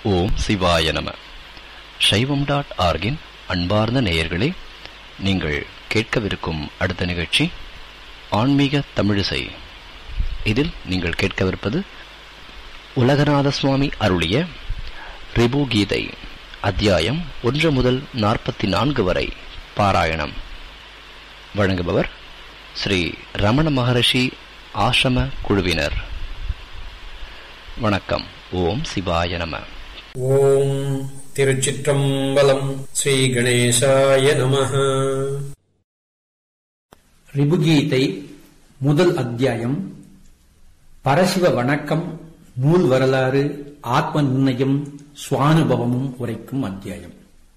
ஓம் சிவாய நம சைவம் டாட் ஆர்கின் அன்பார்ந்த நேயர்களே நீங்கள் கேட்கவிருக்கும் அடுத்த நிகழ்ச்சி ஆன்மீக தமிழிசை இதில் நீங்கள் கேட்கவிருப்பது உலகநாத சுவாமி அருளிய ரிபு கீதை அத்தியாயம் ஒன்று முதல் நாற்பத்தி நான்கு வரை பாராயணம் வழங்குபவர் ஸ்ரீ ரமண மகரிஷி ஆசிரம குழுவினர் வணக்கம் ஓம் சிவாய நம ஓம் திருச்சிற்றம்பலம் ஸ்ரீ கணேசாய நமः ரிபுகீதை முதல் அத்தியாயம் பரசிவ வணக்கம் நூல் வரலாறு ஆத்ம நிர்ணயம் சுவானுபவமும் உரைக்கும் அத்தியாயம்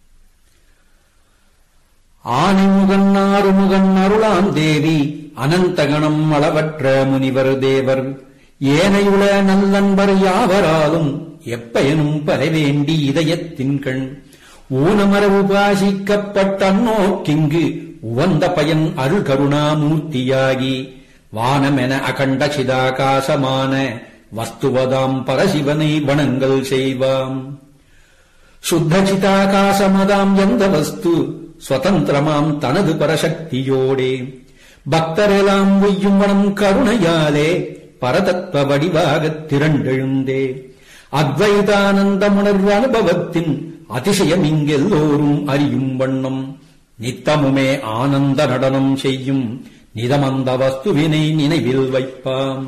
ஆணிமுகன் ஆறுமுகன் அருளாம் தேவி அனந்தகணம் அளவற்ற முனிவர் தேவர் ஏனையுள நல்லன்பர் யாவராலும் எப்பயனும் பரவேண்டி இதயத்தின் கண் ஊனமர உபாசிக்கப்பட்ட நோக்கிங்கு உவந்த பயன் அருள் கருணாமூர்த்தியாகி வானமென அகண்ட சிதாகாசமான வஸ்துவதாம் பரசிவனை வணங்கல் செய்வாம் சுத்த சிதாகாசமதாம் எந்த வஸ்து சுதந்திரமாம் தனது பரசக்தியோடே பக்தரெல்லாம் உய்யும் வனம் கருணையாலே பரதத்வ வடிவாகத் திரண்டெழுந்தே அத்வைதானந்தமுணர்வு அனுபவத்தின் அதிசயம் இங்கெல்லோரும் அறியும் வண்ணம் நித்தமுமே ஆனந்த நடனம் செய்யும் நிதமந்த வஸ்துவினை நினைவில் வைப்பாம்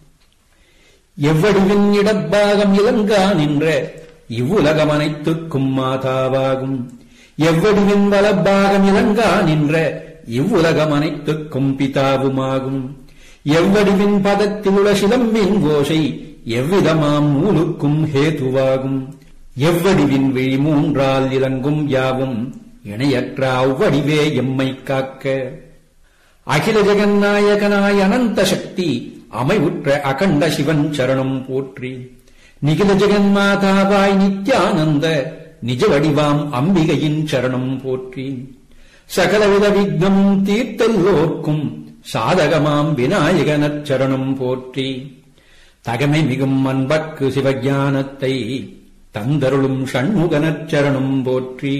எவ்வடிவின் இடப்பாகம் இலங்கா நின்ற இவ்வுலகம் அனைத்துக்கும் மாதாவாகும் எவ்வடிவின் வலப்பாகம் இலங்கா நின்ற இவ்வுலகம் அனைத்துக்கும் பிதாவுமாகும் எவ்வடிவின் பதத்திலுள்ள சிலம்பின் கோஷை எவ்விதமாம் நூலுக்கும் ஹேதுவாகும் எவ்வடிவின் விழி மூன்றால் இலங்கும் யாவும் இணையற்ற அவ்வடிவே எம்மை காக்க அகில ஜெகநாயகனாய் அனந்த சக்தி அமைவுற்ற அகண்ட சிவன் சரணம் போற்றி நிகில ஜெகன்மாதாவாய் நித்யானந்த நிஜ வடிவாம் அம்பிகையின் சரணம் போற்றி சகலவித விக்னம் தீர்த்தல்லோர்க்கும் சாதகமாம் விநாயகனச் சரணம் போற்றி தகமை மிகும் அன்பர்க்கு சிவஞானத்தை தந்தருளும் ஷண்முகனச் சரணம் போற்றி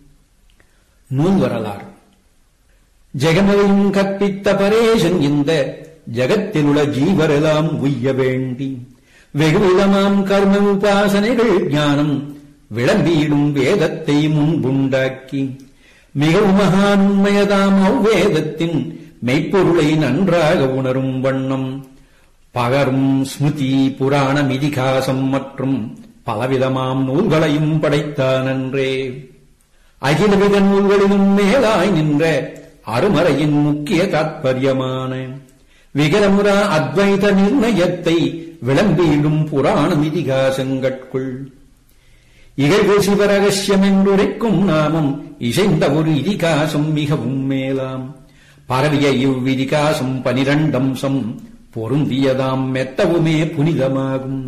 நூல் வரலாறு ஜெகமதையும் கற்பித்த பரேசன் இந்த ஜகத்திலுள்ள ஜீவரெல்லாம் உய்ய வேண்டி வெகுவிதமாம் கர்ம உபாசனைகள் ஞானம் விளம்பியிடும் வேதத்தை முன்புண்டாக்கி மிகவும் மகானுண்மையதாம் அவ்வேதத்தின் மெய்ப்பொருளை நன்றாக உணரும் வண்ணம் பகரும் ஸ்மிருதி புராணம் இதிகாசம் மற்றும் பலவிதமாம் நூல்களையும் படைத்தானன்றே அகிலவித நூல்களிலும் மேலாய் நின்ற அருமறையின் முக்கிய தாத்பரியமான விகரமுரா அத்வைத நிர்ணயத்தை விளம்பியிடும் புராணம் இதிகாசங்கட்குள் இகழ்வு சிவரகசியம் என்றுரைக்கும் நாமம் இசைந்த ஒரு இதிகாசம் மிகவும் மேலாம் பரவிய இவ்விதிகாசம் பனிரண்டம்சம் பொருந்தியதாம் மெத்தவுமே புனிதமாகும்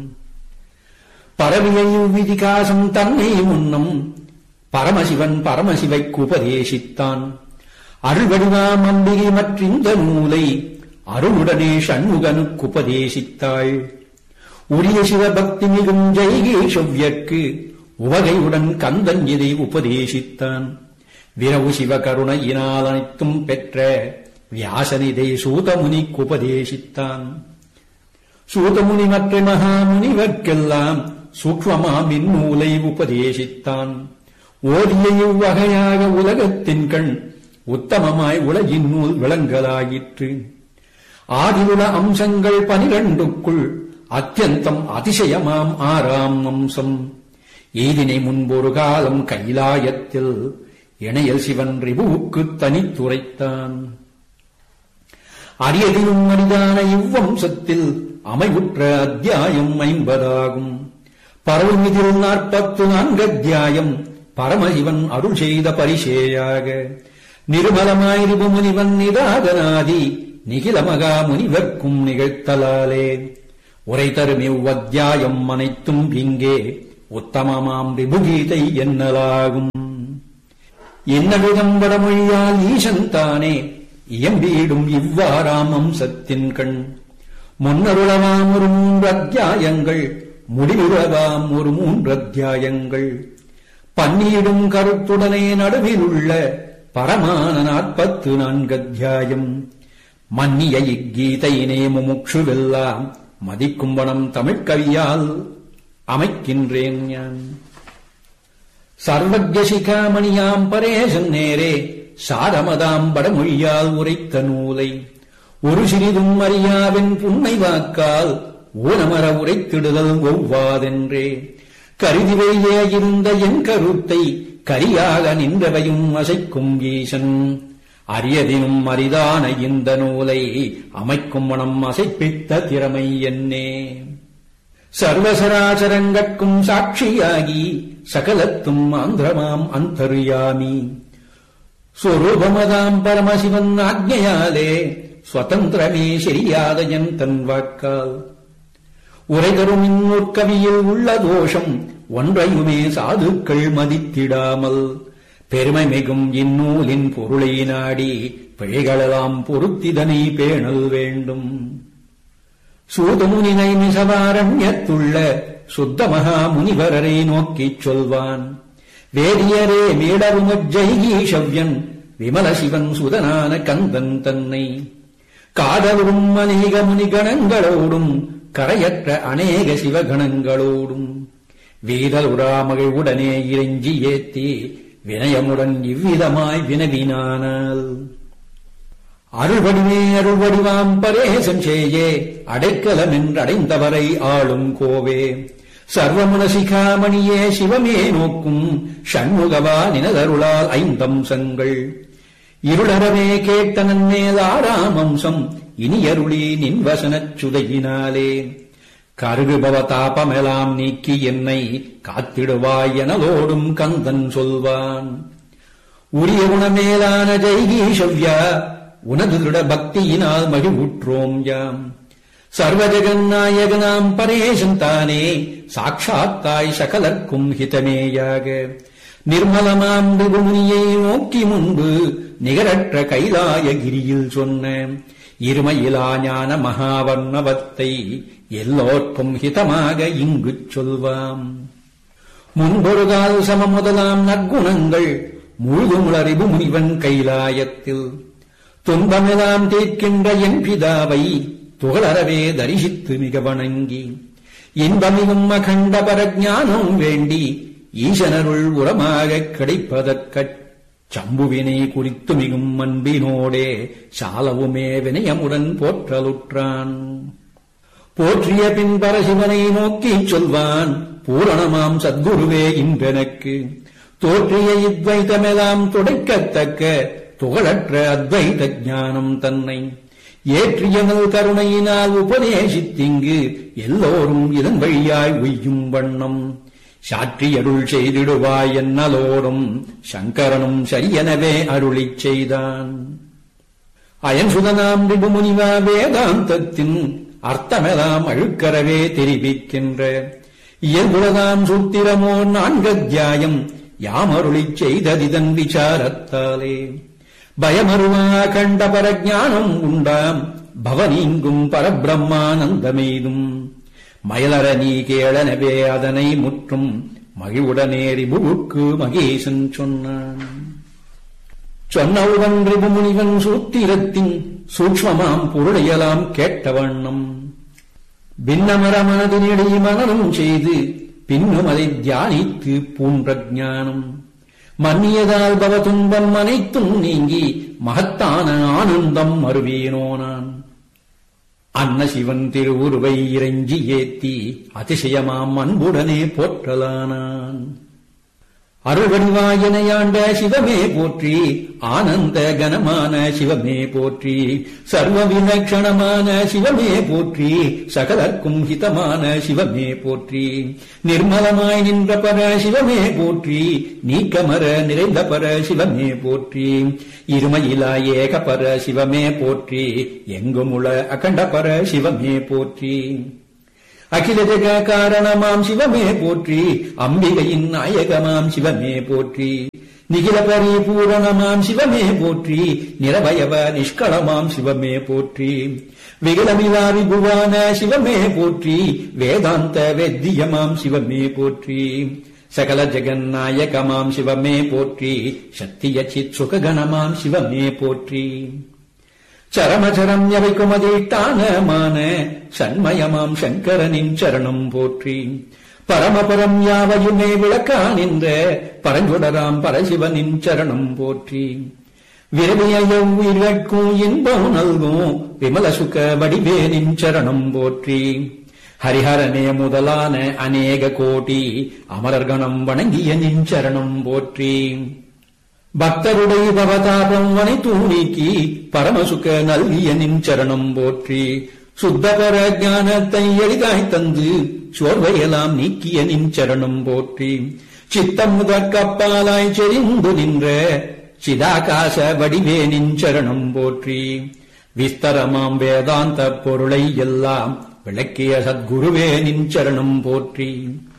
பரவிய இவ்விதிகாசம் தன்னை முன்னம் பரமசிவன் பரமசிவைக்கு உபதேசித்தான் அருள்வடிவாம் அம்பிகை மற்றிந்த நூலை அருளுடனே சண்முகனுக்கு உபதேசித்தாள் உரிய சிவபக்தி மிகும் ஜெய்கேஷவ்யற்கு உவகையுடன் கந்தன் இதை உபதேசித்தான் விரவு சிவகருணையினால் அனைத்தும் பெற்ற வியாசனிதை சூதமுனிக்கு உபதேசித்தான் சூதமுனி மற்ற மகாமுனிவர்க்கெல்லாம் சூக்மமாம் இந்நூலை உபதேசித்தான் ஓதிய இவ்வகையாக உலகத்தின் கண் உத்தமமாய் உலகின் நூல் விளங்கலாயிற்று ஆதிலுல அம்சங்கள் பனிரண்டுக்குள் அத்தியந்தம் அதிசயமாம் ஆறாம் அம்சம் ஈதினை முன்பொரு காலம் கைலாயத்தில் இணையல் சிவன் ரிபுவுக்கு தனித்துரைத்தான் அரியதிலும் அரிதான இவ்வம்சத்தில் அமைவுற்ற அத்தியாயம் ஐம்பதாகும் பரவுமிதில் நாற்பத்து நான்கு அத்தியாயம் பரமசிவன் அருள் செய்த பரிசேயாக நிர்மலமாய் ரிபுமுனிவன் நிதாதனாதி நிகில மகா முனிவர்க்கும் நிகழ்த்தலாலே உரை தரும் இவ்வத்தியாயம் அனைத்தும் இங்கே உத்தமமாம் ரிபுகீதை என்னலாகும் என்னவிதம் வடமொழியால் ஈசன் தானே இயம்பியிடும் இவ்வாறாம் அம்சத்தின் கண் முன்னருளவாம் ஒரு மூன்று அத்தியாயங்கள் முடிவுறதாம் ஒரு மூன்று அத்தியாயங்கள் பன்னியிடும் கருத்துடனே நடுவில் உள்ள பரமான நாற்பத்து நான்கு அத்தியாயம் மன்னிய இக்கீதையினே முமுட்சுவெல்லாம் மதிக்கும்பணம் தமிழ்கவியால் அமைக்கின்றேன் ஞான் சர்வஜ சிகாமணியாம் பரேசன் நேரே சாரமதாம் படமொழியால் உரைத்த நூலை ஒரு சிறிதும் அறியாவின் புன்மை வாக்கால் ஊனமர உரைத்திடுதல் ஒவ்வாதென்றே கருதிவையே இருந்த என் கருத்தை கரியாக நின்றவையும் அசைக்கும் ஈசன் அரியதினும் அரிதான இந்த நூலை அமைக்கும் மனம் அசைப்பித்த திறமை என்னே சர்வசராசரங்கட்கும் சாட்சியாகி சகலத்தும் ஆந்திரமாம் அந்தர்யாமி ஸ்வரூபமதாம் பரமசிவன் ஆக்ஞையாலே ஸ்வதந்திரமே சரியாத என் தன் வாக்கால் உரைதரும் இந்நூற்கவியில் உள்ள தோஷம் ஒன்றையுமே சாதுக்கள் மதித்திடாமல் பெருமை மிகும் இந்நூலின் பொருளை நாடி பிழைகளெல்லாம் பொருத்திதனை பேணல் வேண்டும் சூதமுனினை மிசவாரண்யத்துள்ள சுத்த மகா முனிவரரை நோக்கிச் சொல்வான் வேதியரே மேடருமஜ்ஜைகீஷவ்யன் விமல சிவன் சுதனான கந்தன் தன்னை காதலும் அநேக முனிகணங்களோடும் கரையற்ற அநேக சிவகணங்களோடும் வீரலுராமகள் உடனே இறைஞ்சி ஏத்தி வினயமுடன் இவ்விதமாய் வினவினானால் அருள்வடிவே அருள்வடிவாம் பரேசம் செய்யே அடைக்கலம் என்றடைந்தவரை ஆளும் கோவே சர்வமுனசிகாமணியே சிவமே நோக்கும் ஷண்முகவா நினதருளால் ஐந்தம்சங்கள் இருளறவே கேட்ட நன்மேல் ஆறாம் அம்சம் இனியருளி நின்வசனச் சுதையினாலே கருகுபவ தாபமெலாம் நீக்கி என்னை காத்திடுவாய் எனலோடும் கந்தன் சொல்வான் உரிய குணமேலான ஜெய்கீஷவ்யா உனது திருட பக்தியினால் மகிழ்வுற்றோம் யாம் சர்வஜகநாயகனாம் பரேசன் தானே சாட்சாத்தாய் சகலர்க்கும் ஹிதமேயாக நிர்மலமாம் விபுமுனியை நோக்கி முன்பு நிகரற்ற கைலாயகிரியில் சொன்ன இருமையிலா ஞான மகாவர்ணவத்தை எல்லோர்க்கும் ஹிதமாக இங்குச் சொல்வாம் முன்பொருகால் சம முதலாம் நற்குணங்கள் முழுதுமுளறிவு முனிவன் கைலாயத்தில் துன்பமெல்லாம் தீர்க்கின்ற என் பிதாவை துகளறவே தரிசித்து மிக வணங்கி இன்பமிகும் அகண்ட பரஜானம் வேண்டி ஈசனருள் உரமாகக் கிடைப்பதற்கச் சம்புவினை குறித்து மிகும் அன்பினோடே சாலவுமே வினயமுடன் போற்றலுற்றான் போற்றிய பின் பரசிவனை நோக்கிச் சொல்வான் பூரணமாம் சத்குருவே இன்றெனக்கு தோற்றிய இத்வைதமெல்லாம் துடைக்கத்தக்க துகளற்ற அத்வைத ஞானம் தன்னை ஏற்றியனல் கருணையினால் உபதேசித்திங்கு எல்லோரும் இதன் வழியாய் உய்யும் வண்ணம் சாற்றியருள் செய்திடுவாய் என்னலோடும் சங்கரனும் சரியெனவே அருளிச் செய்தான் அயன் சுதனாம் ரிபுமுனிவா வேதாந்தத்தின் அர்த்தமெல்லாம் அழுக்கரவே தெரிவிக்கின்ற இயல்புலதாம் சூத்திரமோ நான்கத்தியாயம் யாமருளிச் செய்ததிதன் விசாரத்தாலே பயமருவா கண்ட பரஜானம் உண்டாம் பவனீங்கும் பரபிரம்மானந்தமெய்தும் மயலர நீ கேளனவே அதனை முற்றும் மகிழ்வுடனே ரிபுவுக்கு மகேசன் சொன்னான் சொன்னவுடன் ரிபுமுனிவன் சூத்திரத்தின் சூக்ஷ்மமாம் பொருளையலாம் கேட்ட வண்ணம் பின்னமர மனதினிடையே மனனம் செய்து பின்னும் அதை தியானித்து பூன்ற ஞானம் மன்னியதால் பவ துன்பம் அனைத்தும் நீங்கி மகத்தான ஆனந்தம் அருவேனோ நான் அன்ன சிவன் திருவுருவை இறைஞ்சி ஏத்தி அதிசயமாம் அன்புடனே போற்றலானான் அருள்வடிவாயனையாண்ட சிவமே போற்றி ஆனந்த கனமான சிவமே போற்றி சர்வ விலட்சணமான சிவமே போற்றி சகலர்க்கும் ஹிதமான சிவமே போற்றி நிர்மலமாய் நின்ற பர சிவமே போற்றி நீக்கமர நிறைந்த பர சிவமே போற்றி இருமையிலா ஏக பர சிவமே போற்றி எங்குமுள அகண்ட பர சிவமே போற்றி அகில ஜெக காரணமாம் சிவமே போற்றி அம்பிகையின் நாயகமாம் சிவமே போற்றி நிகில பரிபூரணமாம் சிவமே போற்றி நிரவயவ நிஷ்களமாம் சிவமே போற்றி விகலமிலா விபுவான சிவமே போற்றி வேதாந்த வேத்தியமாம் சிவமே போற்றி சகல ஜெகநாயகமாம் சிவமே போற்றி சத்திய சித் சுககணமாம் சிவமே போற்றி சரமச்சரம் எவைக்கும் அதீட்டானமான சண்மயமாம் சங்கரனின் சரணம் போற்றி பரமபரம் யாவையுமே விளக்கா நின்ற பரஞ்சுடராம் பரசிவனின் சரணம் போற்றி விரவிய உயிர்கட்கும் இன்பம் நல்கும் விமல சுக வடிவேனின் சரணம் போற்றி ஹரிஹரனே முதலான அநேக கோடி அமரர்கணம் வணங்கிய நின் சரணம் போற்றி பக்தருடைய பவதாபம் வனை தூணிக்கி பரமசுக நல்கிய நின் சரணம் போற்றி சுத்தபர ஞானத்தை எளிதாய் தந்து சோர்வையெல்லாம் நீக்கிய நின் சரணம் போற்றி சித்தம் முதற்கப்பாலாய் செறிந்து நின்ற சிதாகாச வடிவே நின் சரணம் போற்றி விஸ்தரமாம் வேதாந்த பொருளை எல்லாம் விளக்கிய சத்குருவே நின் சரணம் போற்றி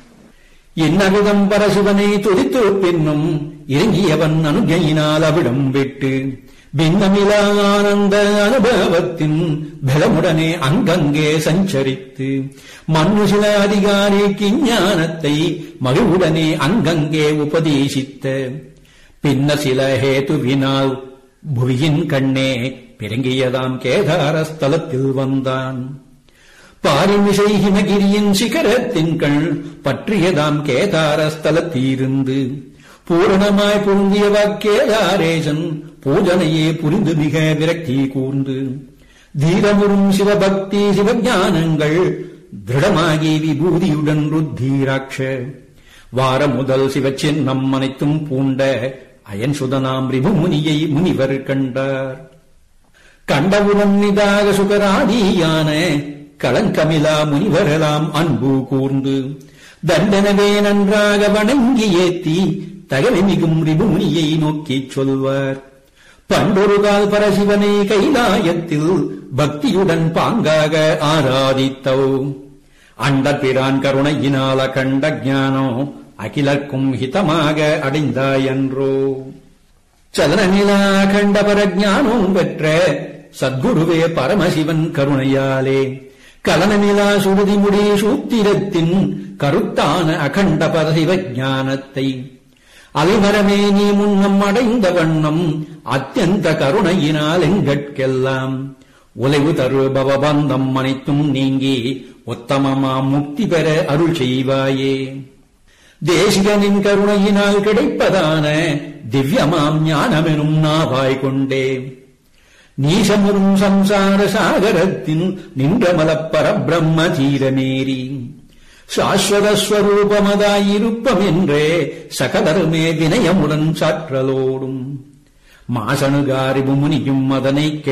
இன்னவிதம் பரசிவனை துதித்து பின்னும் இறங்கியவன் அனுகையினால் அவிடம் விட்டு பின்னமிலா ஆனந்த அனுபவத்தின் பலமுடனே அங்கங்கே சஞ்சரித்து மண்ணு சில அதிகாரி கிஞானத்தை மகிழ்வுடனே அங்கங்கே உபதேசித்த பின்ன சில ஹேதுவினால் புவியின் கண்ணே பிறங்கியதாம் கேதாரஸ்தலத்தில் வந்தான் பாரிமிசை ஹிமகிரியின் சிகரத்தின் கண் பற்றியதாம் கேதாரஸ்தலத்தீருந்து பூரணமாய் பொருந்தியவ கேதாரேசன் பூஜனையே புரிந்து மிக விரக்தி கூர்ந்து தீரமுறும் சிவபக்தி சிவஞானங்கள் திருடமாகி விபூதியுடன் ருத்தீராட்ச வார முதல் சிவச்சின்னம் அனைத்தும் பூண்ட அயன் சுதனாம் ரிபுமுனியை முனிவர் கண்டார் கண்டவுடன் நிதாக சுகராதியான களங்கமிலா முனிவரெல்லாம் அன்பு கூர்ந்து தண்டனவே நன்றாக வணங்கி ஏத்தி தகவை மிகும் ரிபுமுனியை நோக்கிச் சொல்வார் பண்டொரு கால் பரசிவனை கைலாயத்தில் பக்தியுடன் பாங்காக ஆராதித்தோ அண்ட பிரான் கருணையினால கண்ட ஞானோ அகிலர்க்கும் ஹிதமாக அடைந்தாயன்றோ சதனநிலா கண்ட பரஜானம் பெற்ற சத்குருவே பரமசிவன் கருணையாலே கலனநிலா சுருதி முடி சூத்திரத்தின் கருத்தான அகண்ட பரசிவ ஞானத்தை அலைமரமே நீ முன்னம் அடைந்த வண்ணம் அத்தியந்த கருணையினால் எங்கட்கெல்லாம் உலைவு தரு பவபந்தம் அனைத்தும் நீங்கி உத்தமமாம் முக்தி பெற அருள் செய்வாயே தேசிகனின் கருணையினால் கிடைப்பதான திவ்யமாம் ஞானமெனும் நாவாய் கொண்டே நீசமுறும் சம்சார சாகரத்தின் நின்றமலப் பரபிரம்ம தீரமேறி சாஸ்வத ஸ்வரூபமதாயிருப்பம் என்றே சகதருமே வினயமுடன் சாற்றலோடும் மாசணுகாரிபு முனியும் அதனைக்